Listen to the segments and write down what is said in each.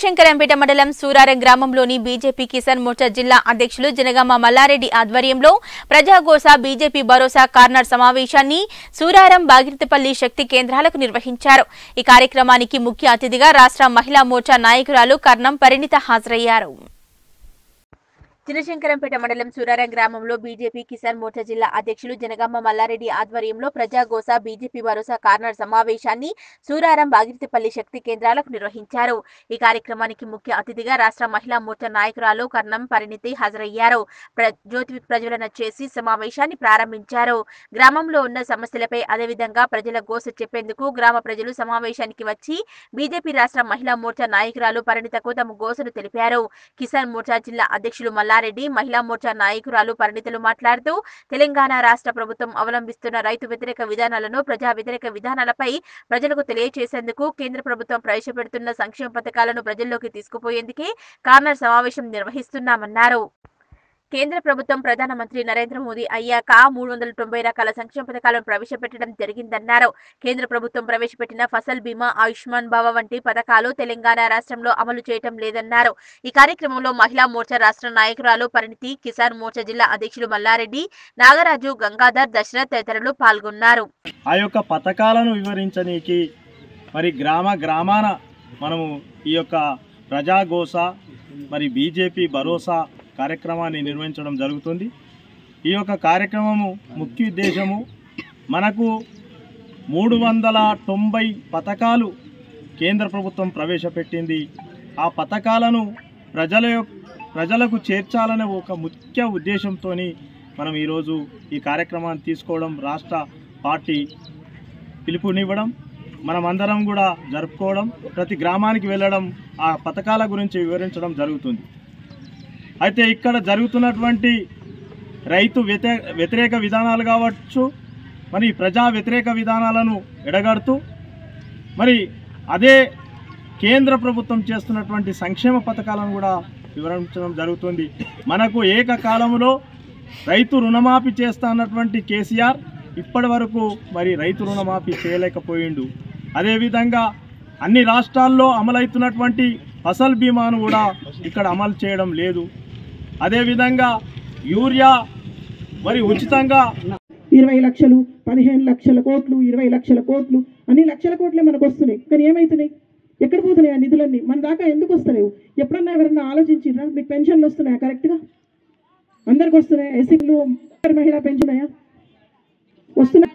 చినశంకరంపేట మండలం సూరారం గ్రామంలోని బీజేపీ కిసాన్ మోర్చా జిల్లా అధ్యక్షులు జనగామ మల్లారెడ్డి ఆధ్వర్యంలో ప్రజాగోస బీజేపీ భరోసా కార్నర్ సమావేశాన్ని సూరారం బాగిరితపల్లి శక్తి కేంద్రాలకు నిర్వహించారు ఈ కార్యక్రమానికి ముఖ్య అతిథిగా రాష్ట్ర మహిళా మోర్చా నాయకురాలు కర్ణం పరిణిత హాజరయ్యారు చినశంకరంపేట మండలం సూరారం గ్రామంలో బీజేపీ కిసాన్ మోర్చా జిల్లా అధ్యక్షులు జనగామ మల్లారెడ్డి ఆధ్వర్యంలో ప్రజాగోస బీజేపీ భరోసా కార్నర్ సమావేశాన్ని సూరారం బాగిరితిపల్లి శక్తి కేంద్రాలకు నిర్వహించారు ఈ కార్యక్రమానికి ముఖ్య అతిథిగా రాష్ట్ర మహిళా మోర్చా నాయకురాలు కర్ణం పరిణితి హాజరయ్యారు ప్ర- జ్యోతి ప్రజ్వలన చేసి సమావేశాన్ని ప్రారంభించారు గ్రామంలో ఉన్న సమస్యలపై అదేవిధంగా ప్రజల గోస చెప్పేందుకు గ్రామ ప్రజలు సమావేశానికి వచ్చి బీజేపీ రాష్ట్ర మహిళా మోర్చా నాయకురాలు పరిణితకు తమ గోసను తెలిపారు కిసాన్ మోర్చా జిల్లా అధ్యక్షులు మల్లారెడ్డి మహిళా మోర్చా నాయకురాలు పరిణితులు మాట్లాడుతూ తెలంగాణ రాష్ట్ర ప్రభుత్వం అవలంబిస్తున్న రైతు వ్యతిరేక విధానాలను ప్రజా వ్యతిరేక విధానాలపై ప్రజలకు తెలియజేసేందుకు కేంద్ర ప్రభుత్వం ప్రవేశపెడుతున్న సంక్షేమ పథకాలను ప్రజల్లోకి తీసుకుపోయేందుకే కార్నర్ సమావేశం నిర్వహిస్తున్నామన్నారు కేంద్ర ప్రభుత్వం ప్రధానమంత్రి నరేంద్ర మోదీ అయ్యాక మూడు వందల తొంభై రకాల సంక్షేమ పథకాలను ప్రవేశపెట్టడం జరిగిందన్నారు కేంద్ర ప్రభుత్వం ప్రవేశపెట్టిన ఫసల్ బీమా ఆయుష్మాన్ భవ వంటి పథకాలు తెలంగాణ రాష్ట్రంలో అమలు చేయటం లేదన్నారు ఈ కార్యక్రమంలో మహిళా మోర్చా రాష్ట్ర నాయకురాలు పరిణితి కిసాన్ మోర్చా జిల్లా అధ్యక్షులు మల్లారెడ్డి నాగరాజు గంగాధర్ దశరథ్ తదితరులు పాల్గొన్నారు ఆ యొక్క పథకాలను వివరించనీకి మరి గ్రామ గ్రామాన మనము ఈ యొక్క ప్రజాగోస మరి బీజేపీ భరోసా కార్యక్రమాన్ని నిర్వహించడం జరుగుతుంది ఈ యొక్క కార్యక్రమము ముఖ్య ఉద్దేశము మనకు మూడు వందల తొంభై పథకాలు కేంద్ర ప్రభుత్వం ప్రవేశపెట్టింది ఆ పథకాలను ప్రజల యొక్క ప్రజలకు చేర్చాలనే ఒక ముఖ్య ఉద్దేశంతో మనం ఈరోజు ఈ కార్యక్రమాన్ని తీసుకోవడం రాష్ట్ర పార్టీ పిలుపునివ్వడం మనమందరం కూడా జరుపుకోవడం ప్రతి గ్రామానికి వెళ్ళడం ఆ పథకాల గురించి వివరించడం జరుగుతుంది అయితే ఇక్కడ జరుగుతున్నటువంటి రైతు వ్యతిరే వ్యతిరేక విధానాలు కావచ్చు మరి ప్రజా వ్యతిరేక విధానాలను ఎడగడుతూ మరి అదే కేంద్ర ప్రభుత్వం చేస్తున్నటువంటి సంక్షేమ పథకాలను కూడా వివరించడం జరుగుతుంది మనకు ఏకకాలంలో రైతు రుణమాఫీ చేస్తా అన్నటువంటి కేసీఆర్ ఇప్పటి వరకు మరి రైతు రుణమాఫీ చేయలేకపోయిండు అదేవిధంగా అన్ని రాష్ట్రాల్లో అమలవుతున్నటువంటి ఫసల్ బీమాను కూడా ఇక్కడ అమలు చేయడం లేదు అదేవిధంగా యూరియా మరి ఉచితంగా ఇరవై లక్షలు పదిహేను లక్షల కోట్లు ఇరవై లక్షల కోట్లు అన్ని లక్షల కోట్లే మనకు వస్తున్నాయి కానీ ఏమవుతున్నాయి ఎక్కడ పోతున్నాయి ఆ నిధులన్నీ మన దాకా ఎందుకు వస్తలేవు ఎప్పుడన్నా ఎవరన్నా ఆలోచించిర్రా మీకు పెన్షన్లు వస్తున్నాయా కరెక్ట్గా అందరికి వస్తున్నాయా ఎస్సీలు మహిళా పెన్షన్నాయా వస్తున్నాయి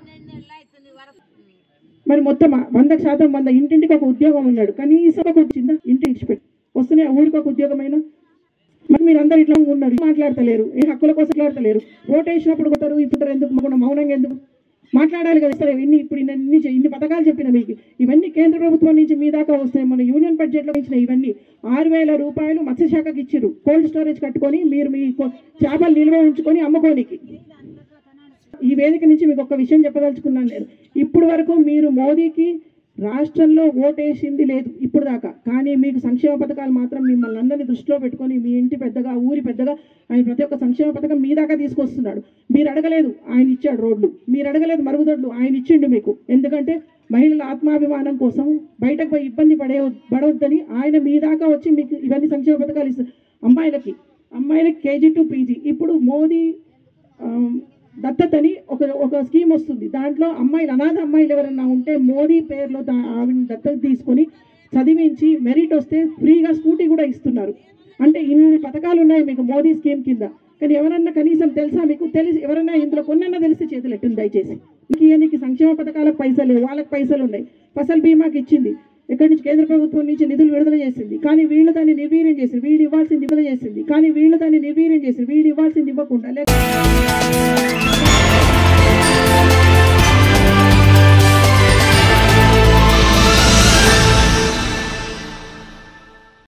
మరి మొత్తం వంద శాతం వంద ఇంటింటికి ఒక ఉద్యోగం ఉన్నాడు కనీసం ఒక వచ్చిందా ఇంటి ఇచ్చిపెట్టి వస్తున్నాయా ఊరికి ఒక ఉద్యోగమైనా మరి మీరు అందరు ఇట్లా ఉన్నారు మాట్లాడతలేరు ఏ హక్కుల కోసం మాట్లాడతలేరు ఓటు వేసినప్పుడు కొడతారు ఇప్పుడు ఎందుకు మాకు మౌనంగా ఎందుకు మాట్లాడాలి కదా సరే ఇన్ని ఇప్పుడు ఇన్ని ఇన్ని చె- ఇన్ని పథకాలు చెప్పిన మీకు ఇవన్నీ కేంద్ర ప్రభుత్వం నుంచి మీ దాకా వస్తాయి మన యూనియన్ బడ్జెట్లో ఇచ్చిన ఇవన్నీ ఆరు వేల రూపాయలు మత్స్యశాఖకి ఇచ్చిర్రు కోల్డ్ స్టోరేజ్ కట్టుకొని మీరు మీ కొ- చేపలు నిల్వ ఉంచుకొని అమ్ముకోనికి ఈ వేదిక నుంచి మీకు ఒక విషయం చెప్పదలుచుకున్నాను నేను ఇప్పుడు వరకు మీరు మోదీకి రాష్ట్రంలో ఓటేసింది లేదు ఇప్పుడు దాకా కానీ మీకు సంక్షేమ పథకాలు మాత్రం మిమ్మల్ని అందరినీ దృష్టిలో పెట్టుకొని మీ ఇంటి పెద్దగా ఊరి పెద్దగా ఆయన ప్రతి ఒక్క సంక్షేమ పథకం మీ దాకా తీసుకొస్తున్నాడు మీరు అడగలేదు ఆయన ఇచ్చాడు రోడ్లు మీరు అడగలేదు మరుగుదొడ్లు ఆయన ఇచ్చిండు మీకు ఎందుకంటే మహిళల ఆత్మాభిమానం కోసం బయటకు పోయి ఇబ్బంది పడే పడవద్దని ఆయన మీ దాకా వచ్చి మీకు ఇవన్నీ సంక్షేమ పథకాలు ఇస్తారు అమ్మాయిలకి అమ్మాయిలకి కేజీ టు పీజీ ఇప్పుడు మోదీ ఆమ్, దత్తతని ఒక ఒక స్కీమ్ వస్తుంది దాంట్లో అమ్మాయిలు అనాథ అమ్మాయిలు ఎవరైనా ఉంటే మోదీ పేరులో దా- ఆవిడని దత్తత తీసుకొని చదివించి మెరిట్ వస్తే ఫ్రీగా స్కూటీ కూడా ఇస్తున్నారు అంటే ఇన్ని పథకాలు ఉన్నాయి మీకు మోదీ స్కీమ్ కింద కానీ ఎవరన్నా కనీసం తెలుసా మీకు తెలిసి ఎవరైనా ఇందులో కొన్నన్నా తెలిసి చేతులు ఎట్టుంది దయచేసి మీకు ఇవన్నీ సంక్షేమ పథకాలకు పైసలు లేవు వాళ్ళకి పైసలు ఉన్నాయి ఫసల్ బీమాకి ఇచ్చింది ఎక్కడి నుంచి కేంద్ర ప్రభుత్వం నుంచి నిధులు విడుదల చేసింది కానీ వీళ్ళు దాన్ని నిర్వీర్యం చేసింది వీళ్ళు ఇవ్వాల్సింది విడుదల చేసింది కానీ వీళ్ళు దాన్ని నిర్వీర్యం చేసింది వీళ్ళు ఇవ్వాల్సింది ఇవ్వకుండా లేక